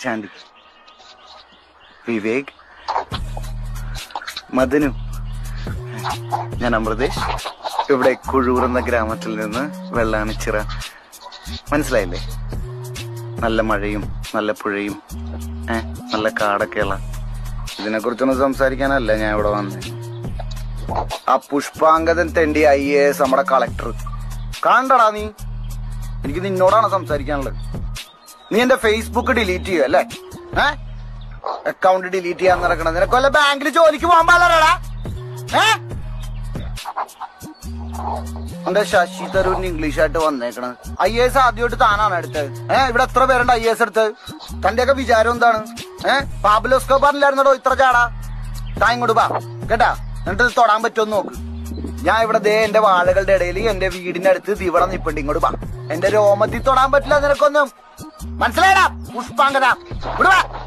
ചാണ്ടി വിവേക് മദനു ഞാൻ അമൃതേഷ് ഇവിടെ കുഴൂർ എന്ന ഗ്രാമത്തിൽ നിന്ന് വെള്ളാണിച്ചിറ മനസ്സിലായില്ലേ നല്ല മഴയും നല്ല പുഴയും ഏ നല്ല കാടൊക്കെയുള്ള ഇതിനെ കുറിച്ചൊന്നും സംസാരിക്കാനല്ല ഞാൻ ഇവിടെ വന്നത് ആ പുഷ്പാങ്കതൻ തെണ്ടി ഐ എ എസ് നമ്മുടെ കളക്ടർ കാണണ്ടടാ നീ എനിക്ക് നിന്നോടാണ് സംസാരിക്കാനുള്ളത് നീ എന്റെ ഫേസ്ബുക്ക് ഡിലീറ്റ് ചെയ്യുക അല്ലേ ഏ അക്കൗണ്ട് ഡിലീറ്റ് ചെയ്യാൻ നടക്കണം നിനക്ക് വല്ല ബാങ്കിൽ ജോലിക്ക് പോകാൻ പാടില്ലടാ ഏ എന്റെ ശശി തരൂരിന് ഇംഗ്ലീഷ് ആയിട്ട് വന്നേക്കണത് ഐ എസ് ആദ്യമായിട്ട് താനാണ് എടുത്തത് ഏഹ് ഇവിടെ എത്ര പേരുണ്ട് ഐ എസ് എടുത്തത് തന്റെയൊക്കെ വിചാരം എന്താണ് ഏഹ് പാബുലോസ്കോ പറഞ്ഞില്ലായിരുന്നടോ ഇത്ര ചാടാ താൻ ഇങ്ങോട്ട് വാ കേട്ടാ എന്നിട്ട് ഇത് തൊടാൻ പറ്റുമെന്ന് നോക്ക് ഞാൻ ഇവിടെ ദേ എന്റെ വാഴകളുടെ ഇടയിൽ എന്റെ വീടിന്റെ അടുത്ത് ഇത് ഇവിടെ നിപ്പുണ്ട് ഇങ്ങോട്ട് വാ എന്റെ രോമത്തിൽ തൊടാൻ പറ്റില്ല നിനക്കൊന്നും മനസ്സിലായടാ പുഷ്പാങ്കത ഇവിടെ വാ